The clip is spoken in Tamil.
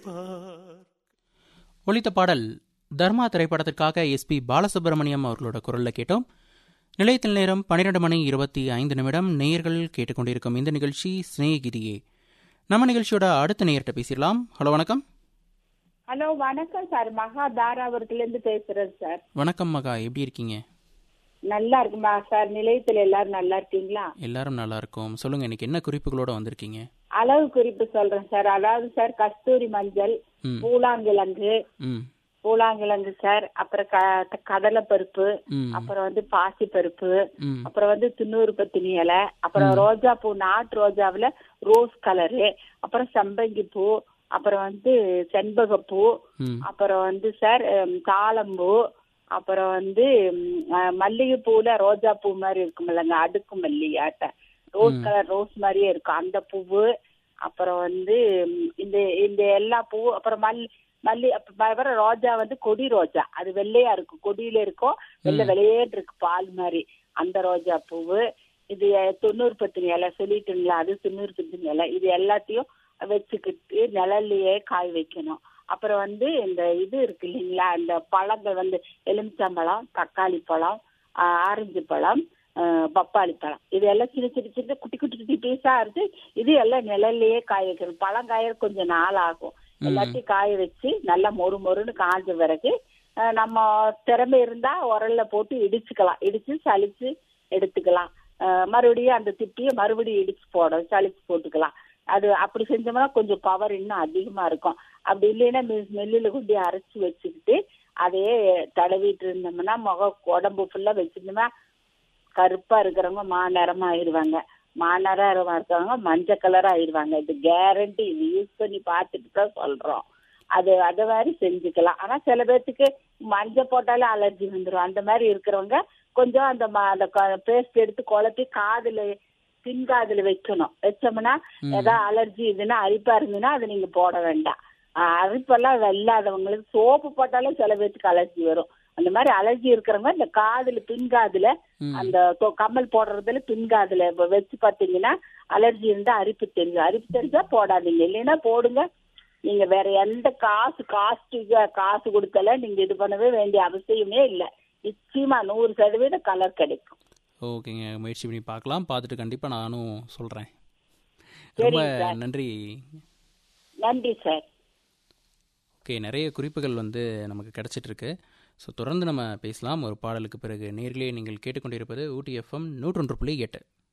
பார் ஒலித்த பாடல் தர்மா திரைப்படத்திற்காக எஸ்பி பாலசுப்ரமணியம் அவர்களோட குரல்ல கேட்டோம் நிலையத்தில் நேரம் பன்னிரண்டு மணி இருபத்தி ஐந்து நிமிடம் நேயர்கள் கேட்டுக்கொண்டிருக்கும் இந்த நிகழ்ச்சி ஸ்நேகிதியே நம்ம நிகழ்ச்சியோட அடுத்த நேயர்கிட்ட பேசிடலாம் ஹலோ வணக்கம் ஹலோ வணக்கம் சார் மகா தாராபுரத்துல இருந்து பேசுறேன் சார் வணக்கம் மகா எப்படி இருக்கீங்க நல்லா இருக்குமா சார் நிலையத்துல எல்லாரும் நல்லா இருக்கீங்களா எல்லாரும் நல்லா இருக்கும் சொல்லுங்க இன்னைக்கு என்ன குறிப்புகளோட வந்திருக்கீங்க அளவு குறிப்பு சொல்றேன் சார் அதாவது சார் கஸ்தூரி மஞ்சள் ம் பூலாங்கிழங்கு ம் பூலாங்கிழங்கு சார் அப்புறம் க கடலைப்பருப்பு ம் அப்புறம் வந்து பாசி பருப்பு ம் அப்புறம் வந்து துண்ணூறு பத்தினி இலை அப்புறம் ரோஜா பூ நாட்டு ரோஜாவுல ரோஸ் கலரு அப்புறம் சம்பங்கி பூ அப்புறம் வந்து செண்பகப்பூ ம் அப்புறம் வந்து சார் ஹம், தாழம்பூ அப்புறம் வந்து ம், அஹ், மல்லிகைப்பூல ரோஜா பூ மாதிரி இருக்குமில்லங்க அடுக்கு மல்லிகாட்ட ரோஸ் கலர் ரோஸ் மாதிரியே இருக்கும் அந்த பூவு அப்புறம் வந்து ம், இந்த இந்த எல்லா பூ அப்புறம் மல் மல்லி அப்ப வர ரோஜா வந்து கொடி ரோஜா அது வெள்ளையா இருக்கும் கொடியில இருக்கும் வெள்ளை வெளியேட்டு இருக்கு பால் மாதிரி அந்த ரோஜா பூவு இது அஹ், தொண்ணூறு பத்தினி இலை சொல்லிட்டுங்களா அது தொண்ணூறு பத்தினி இலை இது எல்லாத்தையும் வச்சுக்கிட்டு நிழல்லையே காய வைக்கணும் அப்புறம் வந்து இந்த இது இருக்கு இல்லைங்களா இந்த பழங்கள் வந்து எலுமிச்சம்பழம் தக்காளி பழம் ஆஹ் ஆரஞ்சு பழம் ஆஹ் பப்பாளி பழம் இது எல்லாம் சின்ன சின்ன சின்ன குட்டி குட்டி குட்டி பீஸா இருக்கு இது எல்லாம் நிழல்லையே காய வைக்கணும் பழம் காய கொஞ்சம் நாள் ஆகும் எல்லாத்தையும் காய வச்சு நல்லா மொறு மொறுன்னு காஞ்ச பிறகு ஆஹ் நம்ம திறமை இருந்தா உரல்ல போட்டு இடிச்சுக்கலாம் இடிச்சு சலிச்சு எடுத்துக்கலாம் ஆஹ் மறுபடியும் அந்த திப்பியை மறுபடியும் இடிச்சு போட சலிச்சு போட்டுக்கலாம் அது அப்படி செஞ்சோம்னா கொஞ்சம் பவர் இன்னும் அதிகமா இருக்கும் அப்படி இல்லைன்னா மெல்லில் கொண்டு அரைச்சு வச்சுக்கிட்டு அதையே தடவிட்டு இருந்தோம்னா முகம் உடம்பு ஃபுல்லா வச்சிருந்தோம்னா கருப்பா இருக்கிறவங்க மாநிறமா ஆயிடுவாங்க மாநிறமா இருக்கிறவங்க மஞ்சள் கலரா ஆயிடுவாங்க இது கேரண்டி இது யூஸ் பண்ணி பார்த்துட்டு தான் சொல்றோம் அது அது மாதிரி செஞ்சுக்கலாம் ஆனா சில பேர்த்துக்கு மஞ்சள் போட்டாலே அலர்ஜி வந்துடும் அந்த மாதிரி இருக்கிறவங்க கொஞ்சம் அந்த ம- அந்த பேஸ்ட் எடுத்து குழப்பி காதுல பின்காதுல வைக்கணும் வச்சோம்னா ஏதாவது அலர்ஜி இதுன்னா அரிப்பா இருந்ததுன்னா அதை நீங்க போட வேண்டாம் ஆஹ் அரிப்பெல்லாம் இல்லாதவங்களுக்கு சோப்பு போட்டாலே சில பேர்த்துக்கு அலர்ஜி வரும் அந்த மாதிரி அலர்ஜி இருக்கிறவங்க இந்த காதுல பின்காதுல அந்த தொ- கம்மல் போடுறதுல பின்காதுல வ- வச்சு பாத்தீங்கன்னா அலர்ஜி இருந்தா அரிப்பு தெரியும் அரிப்பு தெரிஞ்சா போடாதீங்க இல்லைன்னா போடுங்க நீங்க வேற எந்த காசு காஸ்ட் காசு கொடுக்கல நீங்க இது பண்ணவே வேண்டிய அவசியமே இல்லை நிச்சயமா நூறு சதவீதம் கலர் கிடைக்கும் ஓகேங்க முயற்சி பண்ணி பார்க்கலாம் பார்த்துட்டு கண்டிப்பாக நானும் சொல்கிறேன் சரிங்க ரொம்ப சார். நன்றி நன்றி சார் ஓகே நிறைய குறிப்புகள் வந்து நமக்கு கிடைச்சிட்டு இருக்கு ஸோ தொடர்ந்து நம்ம பேசலாம் ஒரு பாடலுக்கு பிறகு நேரிலே நீங்கள் கேட்டுக்கொண்டிருப்பது ஊட்டி எஃப்எம் நூற்றொன்று புள்ளி எட்டு